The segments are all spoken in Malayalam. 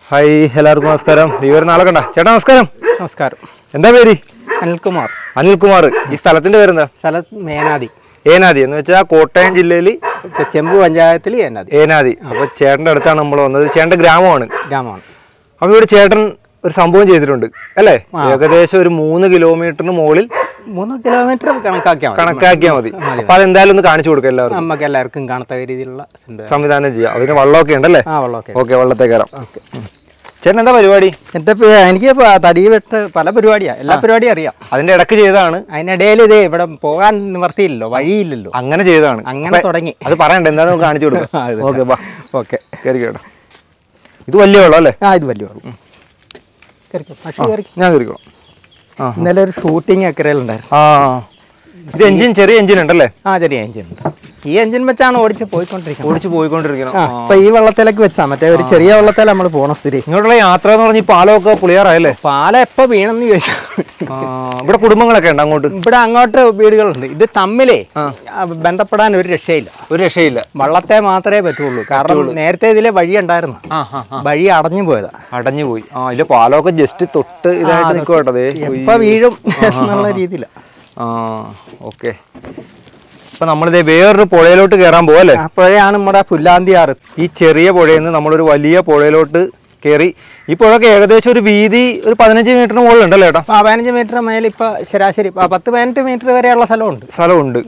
ഹായ് എല്ലാവർക്കും നമസ്കാരം ഈ ഒരു നാളെ കണ്ട ചേട്ടാ നമസ്കാരം നമസ്കാരം എന്താ പേര് അനിൽകുമാർ അനിൽകുമാർ ഈ സ്ഥലത്തിന്റെ പേരെന്താ സ്ഥലം മേനാദി ഏനാദി എന്ന് വെച്ചാൽ കോട്ടയം ജില്ലയിൽ ഇപ്പൊ ചെമ്പ് പഞ്ചായത്തിൽ ഏനാദി ഏനാദി അപ്പൊ ചേട്ടന്റെ അടുത്താണ് നമ്മൾ വന്നത് ചേട്ടന്റെ ഗ്രാമമാണ് ഗ്രാമമാണ് അപ്പൊ ഇവിടെ ചേട്ടൻ ഒരു സംഭവം ചെയ്തിട്ടുണ്ട് അല്ലേ ഏകദേശം ഒരു മൂന്ന് കിലോമീറ്ററിന് മുകളിൽ മൂന്ന് കിലോമീറ്റർ കണക്കാക്കിയാൽ മതി കണക്കാക്കിയാൽ മതി അപ്പൊ അതെന്തായാലും ഒന്ന് കാണിച്ചു കൊടുക്കാം എല്ലാവർക്കും നമുക്ക് എല്ലാവർക്കും കാണത്തക്ക രീതിയിലുള്ള സിമ്പ- സംവിധാനം ചെയ്യാം അതിന് വള്ളമൊക്കെ ഉണ്ടല്ലേ ആ വെള്ളമൊക്കെ ഓക്കെ വള്ളത്തെ കയറാം ചേട്ടൻ എന്താ പരിപാടി എൻ്റെ പേ- എനിക്ക് ഇപ്പൊ തടി വെട്ട് പല പരിപാടിയാ എല്ലാ പരിപാടിയും അറിയാം അതിന്റെ ഇടക്ക് ചെയ്തതാണ് അതിനിടയിൽ ഇത് ഇവിടെ പോകാൻ നിവർത്തിയില്ലല്ലോ വഴിയില്ലല്ലോ അങ്ങനെ ചെയ്തതാണ് അങ്ങനെ തുടങ്ങി അത് പറയണ്ട എന്താണെന്ന് നമുക്ക് കാണിച്ചു കൊടുക്കാം ആ, ഇത് ഓക്കെ ബാ ഓക്കെ കയറി കേട്ടോ ഇത് വലിയ വെള്ളം അല്ലേ ആ ഇത് വലിയ വെള്ളം കയറിക്കോ പക്ഷേ കയറിക്കോ ഞാൻ കയറിക്കോളാം ആ ഇന്നലെ ഒരു ഷൂട്ടിംഗ് അക്കരയിലുണ്ടായിരുന്നു ആ ഇത് എഞ്ചിൻ ചെറിയ എഞ്ചിൻ ഉണ്ടല്ലേ ആ ചെറിയ എഞ്ചിൻ ഉണ്ട് ഈ എഞ്ചിൻ വെച്ചാണ് ഓടിച്ച് പോയിക്കൊണ്ടിരിക്കുന്നത് ഓടിച്ച് പോയിക്കൊണ്ടിരിക്കണം ആ ഇപ്പൊ ഈ വെള്ളത്തിലേക്ക് വെച്ചാ മറ്റേ ഒരു ചെറിയ വെള്ളത്തിൽ നമ്മൾ പോണ സ്ഥിതി ഇങ്ങോട്ടുള്ള യാത്ര എന്ന് പറഞ്ഞ ഈ പാലമൊക്കെ പുളിയാറായല്ലേ പാല എപ്പോ വീണെന്ന് ചോദിച്ചു ആ, ഇവിടെ കുടുംബങ്ങളൊക്കെ ഉണ്ട് അങ്ങോട്ട് ഇവിടെ അങ്ങോട്ട് വീടുകളുണ്ട് ഇത് തമ്മിലേ ആ, ബന്ധപ്പെടാൻ ഒരു രക്ഷയില്ല ഒരു രക്ഷയില്ല വള്ളത്തെ മാത്രമേ പറ്റുള്ളൂ കാരണം നേരത്തെ ഇതിലെ വഴി ഉണ്ടായിരുന്നു ആ ആ വഴി അടഞ്ഞു പോയതാ അടഞ്ഞു പോയി ആ ഇല്ല പാലമൊക്കെ ജസ്റ്റ് തൊട്ട് ഇതായിട്ട് നിൽക്കുക കേട്ടോ ദേ. എപ്പോ വീഴും എന്നുള്ള രീതിയില ആ ഓക്കെ അപ്പൊ നമ്മളിതേ വേറൊരു പുഴയിലോട്ട് കയറാൻ പോവല്ലേ അപ്പോഴാണ് നമ്മുടെ പുല്ലാന്തിയാറ് ഈ ചെറിയ പുഴയിൽ നിന്ന് നമ്മളൊരു വലിയ പുഴയിലോട്ട് കയറി ഈ പുഴക്ക് ഏകദേശം ഒരു വീതി ഒരു പതിനഞ്ച് മീറ്ററിന് മുകളിൽ ഉണ്ടല്ലോ ചേട്ടാ ആ പതിനഞ്ച് മീറ്റർ മേലെ ഇപ്പൊ ശരാശരി ആ, പത്ത് പതിനെട്ട് മീറ്റർ വരെയുള്ള സ്ഥലമുണ്ട് സ്ഥലമുണ്ട്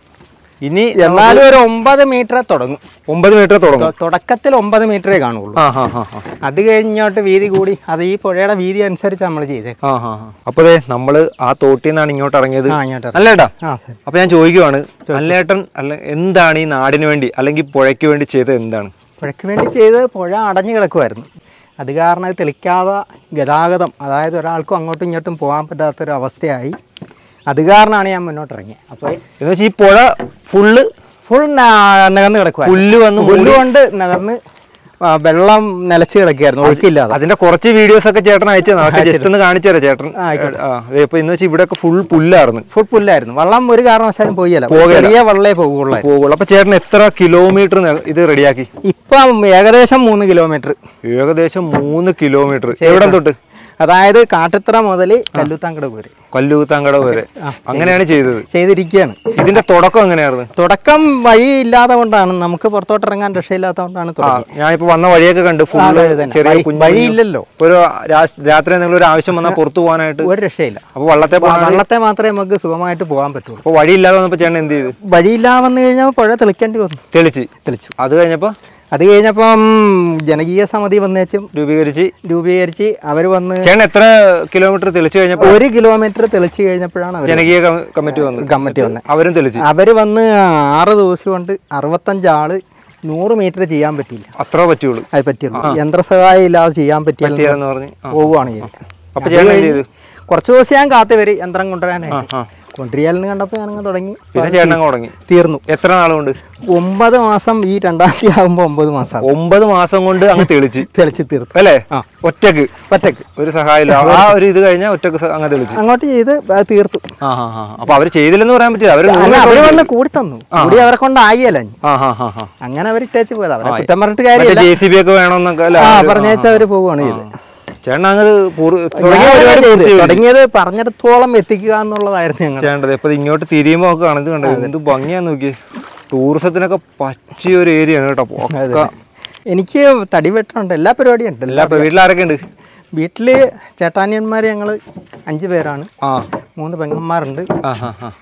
ഇനി എന്നാലും ഒരു ഒമ്പത് മീറ്റർ തുടങ്ങും ഒമ്പത് മീറ്റർ തുടങ്ങും തൊ- തുടക്കത്തിൽ ഒമ്പത് മീറ്ററേ കാണുള്ളൂ ആ ഹാ ഹാ ഹാ അത് കഴിഞ്ഞോട്ട് വീതി കൂടി അത് ഈ പുഴയുടെ വീതി അനുസരിച്ച് നമ്മൾ ചെയ്തേ ആ ഹാ ഹാ അപ്പൊ ദേ നമ്മള് ആ തോട്ടിൽ നിന്നാണ് ഇങ്ങോട്ട് ഇറങ്ങിയത് ആ ഇങ്ങോട്ട് അല്ല ചേട്ടാ ആ അപ്പൊ ഞാൻ ചോദിക്കുവാണ് അല്ലേട്ടൻ അല്ല എന്താണ് ഈ നാടിന് വേണ്ടി അല്ലെങ്കിൽ പുഴയ്ക്ക് വേണ്ടി ചെയ്തത് എന്താണ് പുഴയ്ക്ക് വേണ്ടി ചെയ്ത് പുഴ അടഞ്ഞു കിടക്കുമായിരുന്നു അത് കാരണം അത് തെളിക്കാതെ ഗതാഗതം അതായത് ഒരാൾക്കും അങ്ങോട്ടും ഇങ്ങോട്ടും പോകാൻ പറ്റാത്തൊരു അവസ്ഥയായി അത് കാരണമാണ് ഞാൻ മുന്നോട്ട് ഇറങ്ങിയത് അപ്പോൾ എന്ന് വെച്ചാൽ ഈ പുഴ ഫുള്ള് ഫുൾ നികന്ന് കിടക്കുമായിരുന്നു പുല്ല് വന്ന് പുല്ല് കൊണ്ട് നികന്ന് ആ, വെള്ളം നിലച്ച് കിടക്കുകയായിരുന്നു ഒഴുക്കില്ലാതെ അതിന്റെ കുറച്ച് വീഡിയോസ് ഒക്കെ ചേട്ടൻ അയച്ചു നമുക്ക് ജസ്റ്റ് ഒന്ന് കാണിച്ചു തരാം ചേട്ടൻ ആ, ആയിക്കോട്ടെ. ആ ദേ ഇപ്പൊ ഇന്ന് വെച്ചാൽ ഇവിടെ ഒക്കെ ഫുൾ പുല്ലായിരുന്നു ഫുൾ പുല്ലായിരുന്നു വെള്ളം ഒരു കാരണവശാലും പോയില്ല പോകില്ല. ചെറിയ വെള്ളേ പോകുള്ളായിരുന്നു പോകുള്ളൂ അപ്പൊ ചേട്ടൻ എത്ര കിലോമീറ്റർ ഇത് റെഡിയാക്കി ഇപ്പം ഏകദേശം മൂന്ന് കിലോമീറ്റർ ഏകദേശം മൂന്ന് കിലോമീറ്റർ എവിടെ തൊട്ട് അതായത് കാട്ടുത്തറ മുതൽ കല്ലുത്താങ്കട പോരെ കല്ലൂത്താങ്കട വരെ അങ്ങനെയാണ് ചെയ്തത് ചെയ്തിരിക്കുകയാണ് ഇതിന്റെ തുടക്കം എങ്ങനെയായിരുന്നു തുടക്കം വഴി ഇല്ലാതെ കൊണ്ടാണ് നമുക്ക് പുറത്തോട്ട് ഇറങ്ങാൻ രക്ഷയില്ലാത്ത കൊണ്ടാണ് ആ തുടങ്ങി ഞാനിപ്പോ വന്ന വഴിയൊക്കെ കണ്ടു ഫുള്ള് അതെ തന്നെ. ചെറിയ വഴി- കുഞ്ഞു വഴിയില്ലല്ലോ. ഇപ്പൊ ഒരു രാ- രാത്രി എന്തെങ്കിലും ഒരു ആവശ്യം വന്നാൽ പുറത്തു പോകാനായിട്ട് ഒരു രക്ഷയില്ല അപ്പൊ വള്ളത്തെ പോകാൻ വള്ളത്തെ മാത്രമേ നമുക്ക് സുഖമായിട്ട് പോകാൻ പറ്റുള്ളൂ അപ്പൊ വഴിയില്ലാതെ വന്നപ്പോ ചേട്ടൻ എന്ത് ചെയ്തു വഴിയില്ലാതെ വന്നു കഴിഞ്ഞാൽ പുഴ തെളിക്കേണ്ടി വന്നു തെളിച്ച് തെളിച്ചു അത് കഴിഞ്ഞപ്പോ അത് കഴിഞ്ഞപ്പം ജനകീയ സമിതി വന്നേച്ചും രൂപീകരിച്ച് രൂപീകരിച്ച് അവർ വന്ന് ചേട്ടൻ എത്ര കിലോമീറ്റർ തെളിച്ചു കഴിഞ്ഞപ്പോ ഒരു കിലോമീറ്റർ തെളിച്ചു കഴിഞ്ഞപ്പോഴാണ് അവർ ജനകീയ കമ്മ- കമ്മിറ്റി വന്നു കമ്മിറ്റി വന്നത് അവരും തെളിച്ച് അവർ വന്ന് ആറ് ദിവസം കൊണ്ട് അറുപത്തഞ്ച് ആള് നൂറ് മീറ്റർ ചെയ്യാൻ പറ്റിയില്ല അത്ര പറ്റുള്ളൂ അത് പറ്റിയുള്ളൂ യന്ത്രസഹായം ഇല്ലാതെ ചെയ്യാൻ പറ്റിയില്ല പറ്റിയെന്ന് പറഞ്ഞ് ആ. പോവുകയാണ് ചെയ്തത് അപ്പൊ ചേട്ടൻ എന്ത് ചെയ്തു കുറച്ച് ദിവസം ഞാൻ കാത്തു വരും യന്ത്രം കൊണ്ടുവരാനായിട്ട് ആ കൊണ്ടുവരികയെന്ന് കണ്ടപ്പോൾ ഞാനങ്ങ് തുടങ്ങി പിന്നെ ചേട്ടൻ അങ്ങ് തുടങ്ങി തീർന്നു എത്ര നാളുകൊണ്ട് ഒമ്പത് മാസം ഈ രണ്ടാം തീയതി ആകുമ്പോൾ ഒമ്പത് മാസം ഒമ്പത് മാസം കൊണ്ട് അങ്ങ് തെളിച്ച് തെളിച്ച് തീർത്തു അല്ലേ ആ. ഒറ്റക്ക് ഒറ്റക്ക് ഒരു സഹായമില്ല ആ ഒരു ഇത് കഴിഞ്ഞാൽ ഒറ്റക്ക് സ- അങ്ങ് തെളിച്ച് അങ്ങോട്ട് ചെയ്ത് അത് തീർത്തു ആ ഹാ ഹാ അപ്പൊ അവര് ചെയ്തില്ലെന്ന് പറയാൻ പറ്റില്ല അവര് അല്ല അവര് വന്ന് കൂടി തന്നു കൂടി അവരെ കൊണ്ടായില്ല ആ ഹാ ഹാ ഹാ അങ്ങനെ അവർ ഇട്ടേച്ച് പോയത് അവരെ കുറ്റം പറഞ്ഞിട്ട് കാര്യമില്ല ജെ സി ബി ഒക്കെ വേണമെന്നൊക്കെ അല്ലേ ആ അവര് പറഞ്ഞേച്ച അവര് പോവുകയാണ് ചെയ്തത് ചേട്ടൻ അങ്ങ് പൂർ- തുടങ്ങിയ ഞാൻ പരിപാടി ചെയ്ത്. പൂർത്തി ചെയ്തു. തുടങ്ങിയത് പറഞ്ഞിടത്തോളം എത്തിക്കുക എന്നുള്ളതായിരുന്നു ഞങ്ങൾ ചെയ്യേണ്ടത് ഇപ്പൊ ഇത് ഇങ്ങോട്ട് തിരിയുമ്പോ ഒക്കെ കാണുന്നത് കണ്ടത് എന്ത് ഭംഗിയാന്ന് നോക്കി ടൂറിസത്തിനൊക്കെ പറ്റിയ ഒരു ഏരിയ ആണ് കേട്ടോ ഒക്കെ എനിക്ക് തടി വെട്ടുണ്ട് എല്ലാ പരിപാടിയും ഉണ്ട് എല്ലാ വീട്ടിലാരൊക്കെ ഉണ്ട് വീട്ടില് ചേട്ടാനിയന്മാർ ഞങ്ങൾ അഞ്ച് പേരാണ് ആ മൂന്ന് പെങ്ങന്മാരുണ്ട് ആ ഹാ ഹാ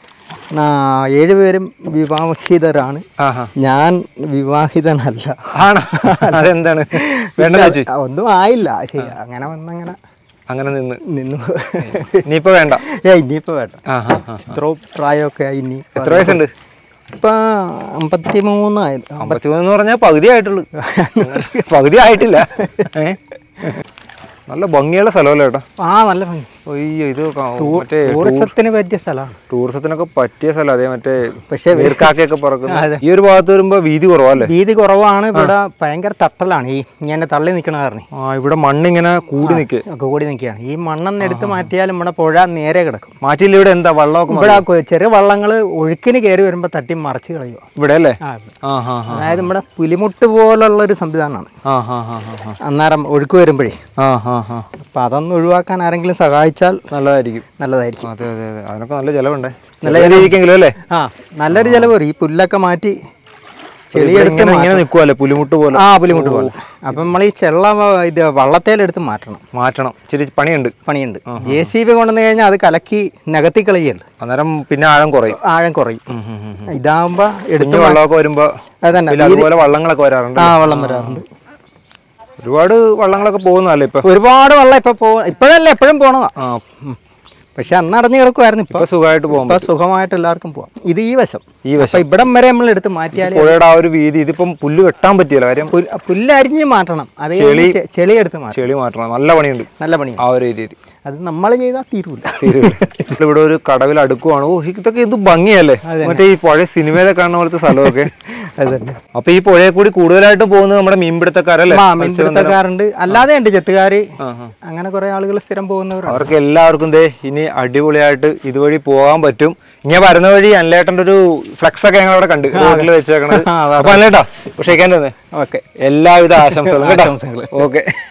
നാ- ഏഴ് പേരും വിവാഹിതരാണ് ആ ഹാ ഞാൻ വിവാഹിതനല്ല ആണോ അതെന്താണ് വേണ്ട വെച്ച് ആ, ഒന്നും ആയില്ല ശരി അങ്ങനെ വന്നങ്ങനെ അങ്ങനെ നിന്ന് നിന്നു ഇനിയിപ്പോ വേണ്ട ഏ ഇനിയിപ്പോ വേണ്ട ആ ഹാ ഹാ ഇത്ര പ്രായമൊക്കെ ആയി ഇനി എത്ര വയസ്സുണ്ട് ഇപ്പൊ അമ്പത്തി മൂന്നായത് അമ്പത്തിമൂന്ന് എന്ന് പറഞ്ഞാൽ പകുതി ആയിട്ടുള്ളൂ പകുതി ആയിട്ടില്ല ഏ നല്ല ഭംഗിയുള്ള സ്ഥലമല്ലേ ചേട്ടാ ആ നല്ല ഭംഗി അയ്യോ ഇത് ക- മറ്റേ ടൂറിസത്തിന് പറ്റിയ സ്ഥലമാണ് ടൂറിസത്തിനൊക്കെ പറ്റിയ സ്ഥലം അതേ മറ്റേ പക്ഷേ നീർക്കാക്കയൊക്കെ പറക്കുന്ന ഈ ഒരു ഭാഗത്ത് വരുമ്പോ വീതി കുറവല്ലേ വീതി കുറവാണ് ഇവിടെ ഭയങ്കര തട്ടലാണ് ഈ ഇങ്ങനെ തള്ളി നിൽക്കണ കാരണം ആ ഇവിടെ മണ്ണിങ്ങനെ കൂടി നിൽക്കുക ഒക്കെ കൂടി നിൽക്കുകയാണ് ഈ മണ്ണെന്ന് എടുത്ത് മാറ്റിയാൽ നമ്മുടെ പുഴ നേരെ കിടക്കും മാറ്റിയില്ല ഇവിടെ എന്താ വെള്ളമൊക്കെ മ- ഇവിടെ ആ കൊ- ചെറിയ വള്ളങ്ങൾ ഒഴുക്കിന് കയറി വരുമ്പോൾ തട്ടി മറിച്ച് കളയുക ഇവിടെ അല്ലേ ആ ആ ഹാ ഹാ അതായത് നമ്മുടെ പുലിമുട്ട് പോലുള്ള ഒരു സംവിധാനമാണ് ആ ഹാ ഹാ ഹാ ഹാ അന്നേരം ഒഴുക്ക് വരുമ്പോഴേ ആ ഹാ ഹാ അപ്പം അതൊന്ന് ഒഴിവാക്കാൻ ആരെങ്കിലും സഹായിച്ചാൽ നല്ലതായിരിക്കും നല്ലതായിരിക്കും അതെ അതെ അതെ അതിനൊക്കെ നല്ല ചിലവുണ്ടേ നല്ല രീതിക്കെങ്കിലും അല്ലേ ആ നല്ലൊരു ചിലവ് വരും ഈ പുല്ലൊക്കെ മാറ്റി ഇവിടെ ചെളിയെടുത്ത് ഇങ്ങനെ ഇങ്ങനെ നിൽക്കുവല്ലേ പുലിമുട്ട് പോലെ ആ പുലിമുട്ട് പോലെ അപ്പം നമ്മൾ ഈ ചെള്ള വ- ഇത് വള്ളത്തേലെടുത്ത് മാറ്റണം മാറ്റണം ഇച്ചിരി പണിയുണ്ട് പണിയുണ്ട് ജെ സി ബി കൊണ്ടുവന്ന് കഴിഞ്ഞാൽ അത് കലക്കി നികത്തി കളയല്ല അന്നേരം പിന്നെ ആഴം കുറയും ആഴം കുറയും ഉം, ഉം, ഉം, ഉം. ഇതാകുമ്പോ എടുത്ത് കുഞ്ഞു വെള്ളമൊക്കെ വരുമ്പോ അതന്നെ പിന്നെ അതുപോലെ വള്ളങ്ങളൊക്കെ വരാറുണ്ട് ആ വെള്ളം വരാറുണ്ട് ഒരുപാട് വള്ളങ്ങളൊക്കെ പോകുന്നതല്ലേ ഇപ്പൊ ഒരുപാട് വെള്ളം ഇപ്പൊ പോ ഇപ്പോഴല്ല എപ്പോഴും പോണതാ ആ പക്ഷെ അന്ന് അടഞ്ഞു കിടക്കുമായിരുന്നു ഇപ്പൊ ഇപ്പൊ സുഖമായിട്ട് പോകും ഇപ്പൊ സുഖമായിട്ട് എല്ലാവർക്കും പോവാം ഇത് ഈ വശം ഈ വശം അപ്പൊ ഇവിടം വരെ നമ്മൾ എടുത്ത് മാറ്റിയാൽ പുഴയുടെ ആ ഒരു വീതി ഇതിപ്പം പുല്ല് വെട്ടാൻ പറ്റിയല്ലോ കാര്യം പുല്ല് പുല്ലരിഞ്ഞ് മാറ്റണം അത് കഴിഞ്ഞ് ചെ- ചെളി എടുത്ത് മാറ്റണം ചെളി മാറ്റണം നല്ല പണിയുണ്ട് നല്ല പണിയാണ് ആ ഒരു ഏരിയയിൽ അത് നമ്മൾ ചെയ്താൽ തീരൂല തീരുവില്ല ഇവിടെ ഒരു കടവിൽ അടുക്കുവാണ് ഓ ഇതൊക്കെ ഇത് ഭംഗിയല്ലേ മറ്റേ ഈ പഴയ സിനിമയിലെ കാണുന്ന പോലത്തെ സ്ഥലമൊക്കെ അത് തന്നെ അപ്പൊ ഈ പുഴയെ കൂടി കൂടുതലായിട്ട് പോകുന്നത് നമ്മുടെ മീൻപിടുത്തക്കാരല്ലേ ആ മീൻപിടുത്തക്കാരുണ്ട് അല്ലാതെ ഉണ്ട് ചെത്തുകാര് ആ, ആ. അങ്ങനെ കുറെ ആളുകൾ സ്ഥിരം പോകുന്നവരാണ് അവർക്ക് എല്ലാവർക്കും ദേ ഇനി അടിപൊളിയായിട്ട് ഇതുവഴി പോകാൻ പറ്റും ഇങ്ങനെ വരുന്ന വഴി അനിലേട്ടൻ്റെ ഒരു ഫ്ലക്സ് ഒക്കെ ഞങ്ങൾ അവിടെ കണ്ട് റോഡിൽ വെച്ചേക്കണത് ആ, അപ്പൊ അനിലേട്ടാ ക്ഷയിക്കാൻ തന്നെ ഓക്കെ എല്ലാവിധ ആശംസകളും കേട്ടോ ആശംസകള്. ഓക്കെ